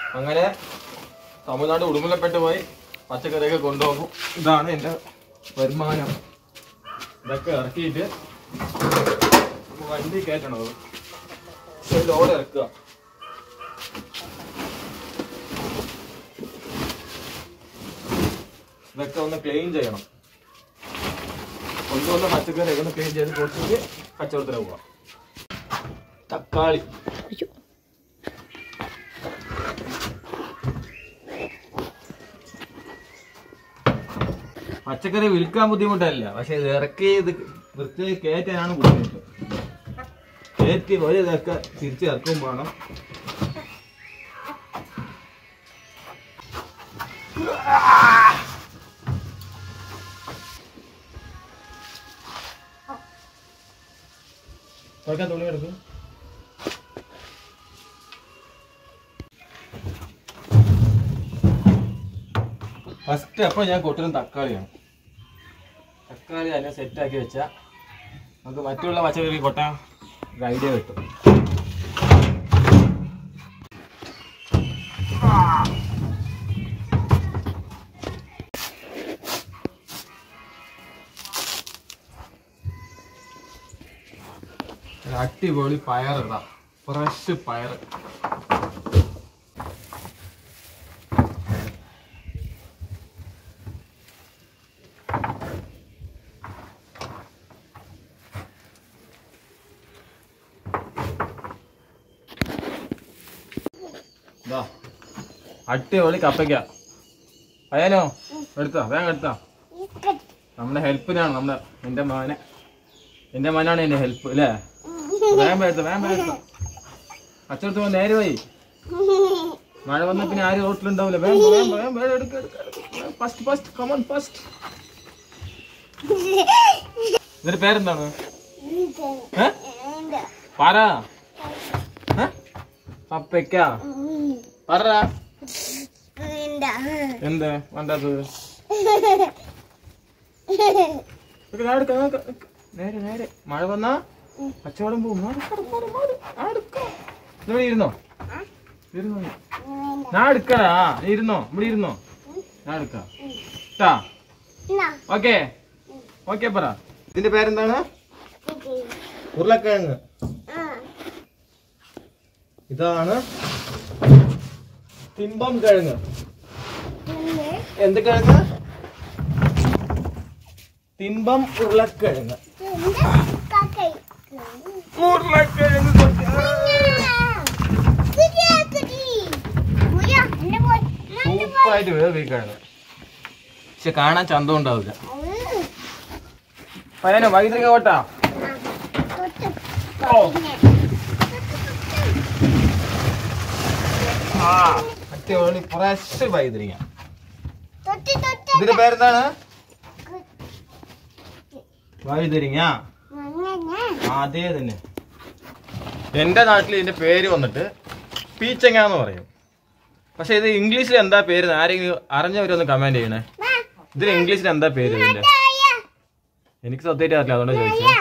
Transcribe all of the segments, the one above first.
അങ്ങനെ തമിഴ്നാട് ഉടുമ്പലപ്പെട്ട് പോയി പച്ചക്കറിയൊക്കെ കൊണ്ടുപോകും ഇതാണ് എൻ്റെ വരുമാനം ഇതൊക്കെ ഇറക്കിയിട്ട് വണ്ടി കയറ്റണത് ഒരു ലോഡ് ഇറക്കുക ഇതൊക്കെ ഒന്ന് ക്ലീൻ ചെയ്യണം കൊണ്ടുവന്ന പച്ചക്കറിയൊക്കെ ഒന്ന് ക്ലീൻ ചെയ്ത് കൊടുത്തിട്ട് കച്ചവടത്തിന് പോവാം തക്കാളി പച്ചക്കറി വിൽക്കാൻ ബുദ്ധിമുട്ടല്ല പക്ഷെ ഇത് ഇറക്കി ഇത് വൃത്തിയായി കയറ്റാനാണ് ബുദ്ധിമുട്ട് കയറ്റി ഒരു ഇതൊക്കെ തിരിച്ച് ഇറക്കും വേണം തുറക്കാൻ തുണി എടുക്കും ഫസ്റ്റ് അപ്പോൾ ഞാൻ കൊട്ടുന്ന തക്കാളിയാണ് തക്കാളി അതിനെ സെറ്റാക്കി വെച്ചാൽ നമുക്ക് മറ്റുള്ള പച്ചക്കറി കൊട്ടാൻ ഒരു ഐഡിയ കിട്ടും ഒരു അടിപൊളി പയർ ഇടാം ഫ്രഷ് പയർ ഇതാ അടിപൊളി കപ്പയ്ക്ക അയ്യാനോ എടുത്തോ വേഗം എടുത്തോ നമ്മുടെ ഹെൽപ്പിനാണ് നമ്മുടെ എന്റെ മോനെ എന്റെ മോനാണ് എന്റെ ഹെൽപ്പ് അല്ലേ വേഗം എടുത്തോ വേഗം എടുത്തോ അച്ചടത്ത് പോ നേരെ പോയി മഴ വന്ന പിന്നെ ആരും റോട്ടിലുണ്ടാവില്ല വേഗം പോ, വേഗം പോ, വേഗം വേഗം എടുക്ക എടുക്ക ഫസ്റ്റ് ഫസ്റ്റ് കമൺ ഫസ്റ്റ് ഇതിന്റെ പേരെന്താണ് ഏ പറ ഏ? പപ്പയ്ക്ക പറ എന്ത് വേണ്ടത് ഇതൊക്കെ ഞാൻ എടുക്കാം, ഞാൻ എടുക്കാം, എടുക്കാം. നേരെ നേരെ മഴ വന്നാ കച്ചവടം പോകും മാറ്, മാറ്, മാറ്, മാറ്. ഞാൻ എടുക്കാം. ഇവിടെ ഇരുന്നോ ഇരുന്നോ നീ. ഞാൻ എടുക്കടാ നീ ഇരുന്നോ ഇവിടെ ഇരുന്നോ ഞാൻ എടുക്കാം ട്ടാ ഓക്കെ ഓക്കെ പറ ഇതിന്റെ പേരെന്താണ് ഉരുളക്കിഴങ്ങ് ഇതാണ് തിമ്പം കിഴങ്ങ് എന്ത് കിഴങ്ങ് തിമ്പം ഉരുളക്കിഴങ്ങ് ഉരുളക്കിഴങ്ങ് സൂപ്പറായിട്ട് വേറെ കിഴങ്ങ് പക്ഷെ കാണാൻ ചന്തം ഉണ്ടാവില്ല പയ്യനോ വൈദ്യുതി കോട്ടാ ആ അടിപൊളി ഫ്രഷ് വൈദ്യുതിങ്ങ ഇതിന്റെ പേരെന്താണ് വൈദ്യുതിങ്ങ അതേ തന്നെ എന്റെ നാട്ടിൽ ഇതിന്റെ പേര് വന്നിട്ട് പീച്ചങ്ങ എന്ന് പറയും പക്ഷെ ഇത് ഇംഗ്ലീഷിൽ എന്താ പേര് എന്ന് ആരെങ്കിലും അറിഞ്ഞവരൊന്ന് കമന്റ് ചെയ്യണേ ഇതിന് ഇംഗ്ലീഷിൽ എന്താ പേര് ഇതിന്റെ എനിക്ക് സത്യമായിട്ട് അറിയില്ല അതുകൊണ്ട് ചോദിച്ചത്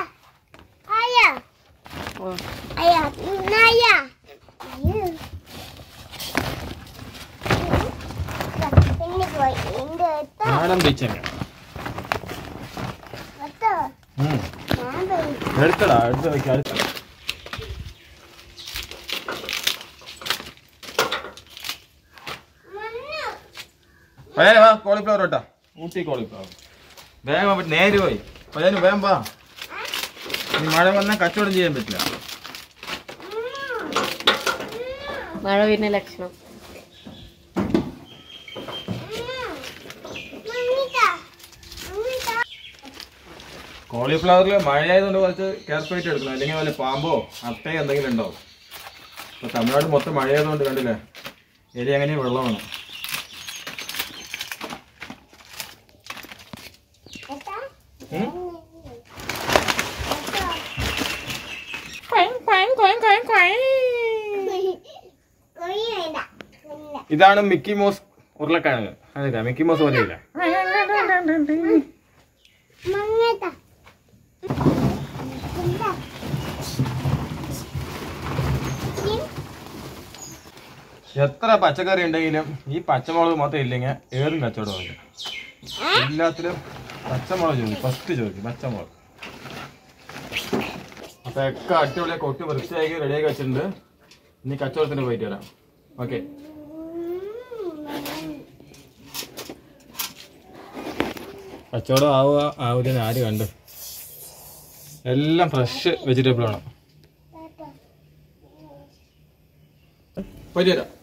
നാടൻ പീച്ചങ്ങ ഉം. എടുക്കടാ എടുത്ത് വെക്കാം അടുത്ത പയ്യനെ വാ കോളിഫ്ലവർ കേട്ടാ ഊട്ടി കോളിഫ്ലവർ വേഗം പോയിട്ട് നേര് പോയി പയ്യന് വേഗം വാ ഈ മഴ വന്നാൽ കച്ചവടം ചെയ്യാൻ പറ്റില്ല മഴ വരുന്ന ലക്ഷണം കോളിഫ്ലവറിൽ മഴയായതുകൊണ്ട് കുറച്ച് കെയർഫായിട്ട് എടുക്കണം അല്ലെങ്കിൽ വല്ല പാമ്പോ അട്ടയോ എന്തെങ്കിലും ഉണ്ടാവും ഇപ്പൊ തമിഴ്നാട് മൊത്തം മഴയായതുകൊണ്ട് കണ്ടില്ലേ എലി അങ്ങനെ വെള്ളം വേണം ഉം? ഇതാണ് മിക്കി മോസ് ഉരുളക്കിഴങ്ങ് അതെ മിക്കി മോസ് പോലെ ഇല്ല എത്ര പച്ചക്കറി ഉണ്ടെങ്കിലും ഈ പച്ചമുളക് മാത്രം ഇല്ലെങ്കിൽ ഏതും കച്ചവടമില്ല എല്ലാത്തിലും പച്ചമുളക് ചോദിക്കും ഫസ്റ്റ് ചോദിക്കും പച്ചമുളക് അപ്പൊ ഒക്കെ അടിപൊളിയെ കൊട്ടി വൃത്തിയാക്കി റെഡിയാക്കി വെച്ചിട്ടുണ്ട് ഇനി കച്ചവടത്തിന് പോയിട്ട് വരാം ഓക്കെ കച്ചവടം ആവുക ആവില്ലെന്ന് ആര് കണ്ടു എല്ലാം ഫ്രഷ് വെജിറ്റബിൾ ആണ് പോയിട്ട് വരാം